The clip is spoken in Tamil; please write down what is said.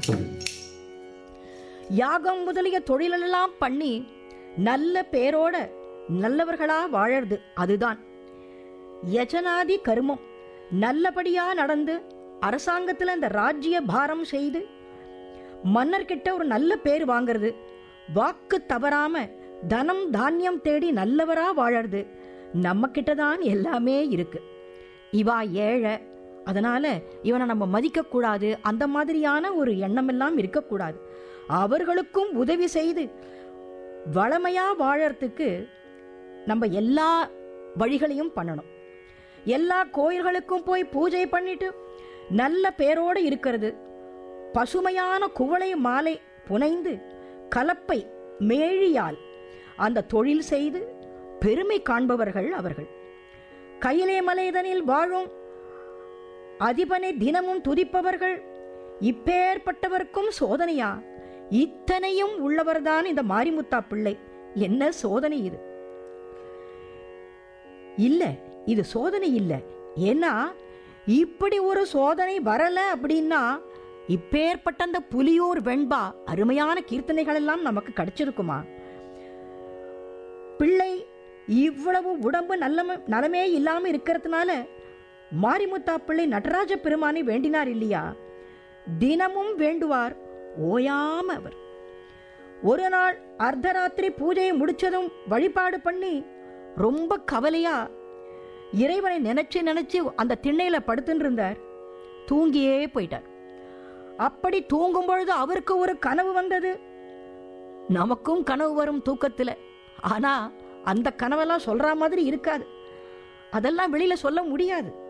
யாகம் முதலிய தொழிலெல்லாம் பண்ணி நல்ல பேரோட நல்லவர்களா வாழறது அதுதான் யஜனாதி கருமம் நல்லபடியா நடந்து அரசாங்கத்துல இந்த ராஜ்ய பாரம் செய்து மன்னர்கிட்ட ஒரு நல்ல பேர் வாங்குறது வாக்கு தவறாம தனம் தானியம் தேடி நல்லவரா வாழறது நம்ம கிட்ட தான் எல்லாமே இருக்கு இவா ஏழை அதனால இவனை நம்ம மதிக்க கூடாது அந்த மாதிரியான ஒரு எண்ணம் எல்லாம் இருக்கக்கூடாது அவர்களுக்கும் உதவி செய்து வளமையா வாழறதுக்கு நம்ம எல்லா வழிகளையும் பண்ணணும் எல்லா கோயில்களுக்கும் போய் பூஜை பண்ணிட்டு நல்ல பேரோடு இருக்கிறது பசுமையான குவளை மாலை புனைந்து கலப்பை மேழியால் அந்த தொழில் செய்து பெருமை காண்பவர்கள் அவர்கள் கையிலே மலைதனில் வாழும் அதிபனை தினமும் துதிப்பவர்கள் இப்பேற்பட்டவர்க்கும் சோதனையா இத்தனையும் உள்ளவர்தான் இந்த மாரிமுத்தா பிள்ளை என்ன சோதனை இது இல்ல இது சோதனை இல்ல ஏன்னா இப்படி ஒரு சோதனை வரல அப்படின்னா இப்பேற்பட்ட அந்த புலியூர் வெண்பா அருமையான கீர்த்தனைகள் எல்லாம் நமக்கு கிடைச்சிருக்குமா பிள்ளை இவ்வளவு உடம்பு நல்ல நலமே இல்லாம இருக்கிறதுனால மாரிமுத்தா பிள்ளை நடராஜ பெருமானை வேண்டினார் இல்லையா தினமும் வேண்டுவார் ஓயாம அவர் ஒரு நாள் அர்த்தராத்திரி பூஜையை முடிச்சதும் வழிபாடு பண்ணி ரொம்ப கவலையா இறைவனை நினைச்சு நினைச்சு அந்த திண்ணையில படுத்துன்னு இருந்தார் தூங்கியே போயிட்டார் அப்படி தூங்கும் பொழுது அவருக்கு ஒரு கனவு வந்தது நமக்கும் கனவு வரும் தூக்கத்துல ஆனா அந்த கனவெல்லாம் சொல்ற மாதிரி இருக்காது அதெல்லாம் வெளியில சொல்ல முடியாது